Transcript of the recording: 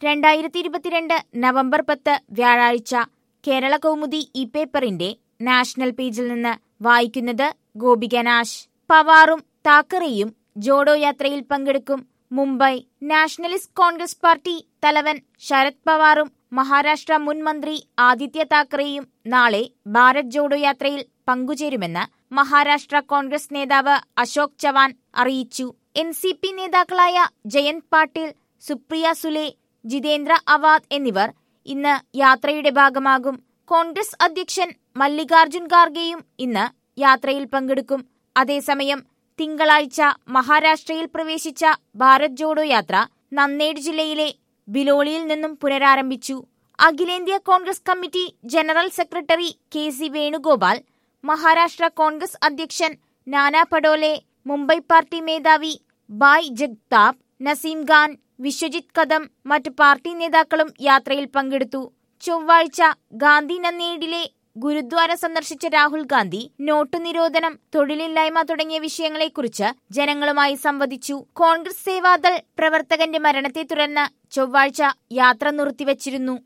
രണ്ടായിരത്തി ഇരുപത്തിരണ്ട് നവംബർ പത്ത് വ്യാഴാഴ്ച കേരള കൗമുദി ഈ പേപ്പറിന്റെ നാഷണൽ പേജിൽ നിന്ന് വായിക്കുന്നത് ഗോപിക നാശ് പവാറും താക്കറെയും ജോഡോ യാത്രയിൽ പങ്കെടുക്കും മുംബൈ നാഷണലിസ്റ്റ് കോൺഗ്രസ് പാർട്ടി തലവൻ ശരത് പവാറും മഹാരാഷ്ട്ര മുൻ മന്ത്രി ആദിത്യ താക്കറെയും നാളെ ഭാരത് ജോഡോ യാത്രയിൽ പങ്കുചേരുമെന്ന് മഹാരാഷ്ട്ര കോൺഗ്രസ് നേതാവ് അശോക് ചവാൻ അറിയിച്ചു എൻ സി പി നേതാക്കളായ ജയന്ത് പാട്ടീൽ സുപ്രിയ സുലെ ജിതേന്ദ്ര അവാദ് എന്നിവർ ഇന്ന് യാത്രയുടെ ഭാഗമാകും കോൺഗ്രസ് അധ്യക്ഷൻ മല്ലികാർജുൻ ഖാർഗെയും ഇന്ന് യാത്രയിൽ പങ്കെടുക്കും അതേസമയം തിങ്കളാഴ്ച മഹാരാഷ്ട്രയിൽ പ്രവേശിച്ച ഭാരത് ജോഡോ യാത്ര നന്ദേഡ് ജില്ലയിലെ ബിലോളിയിൽ നിന്നും പുനരാരംഭിച്ചു അഖിലേന്ത്യാ Congress committee general secretary K C Venugopal Maharashtra Congress അധ്യക്ഷൻ നാനാ പടോലെ മുംബൈ പാർട്ടി മേധാവി ബായ് ജഗ്താബ് നസീം ഖാൻ വിശ്വജിത് കദം മറ്റു പാർട്ടി നേതാക്കളും യാത്രയിൽ പങ്കെടുത്തു ചൊവ്വാഴ്ച ഗാന്ധി നന്ദേഡിലെ ഗുരുദ്വാര സന്ദർശിച്ച രാഹുൽ ഗാന്ധി നോട്ടു നിരോധനം തൊഴിലില്ലായ്മ തുടങ്ങിയ വിഷയങ്ങളെക്കുറിച്ച് ജനങ്ങളുമായി സംവദിച്ചു കോൺഗ്രസ് സേവാദൾ പ്രവർത്തകന്റെ മരണത്തെ തുടർന്ന് ചൊവ്വാഴ്ച യാത്ര നിർത്തിവച്ചിരുന്നു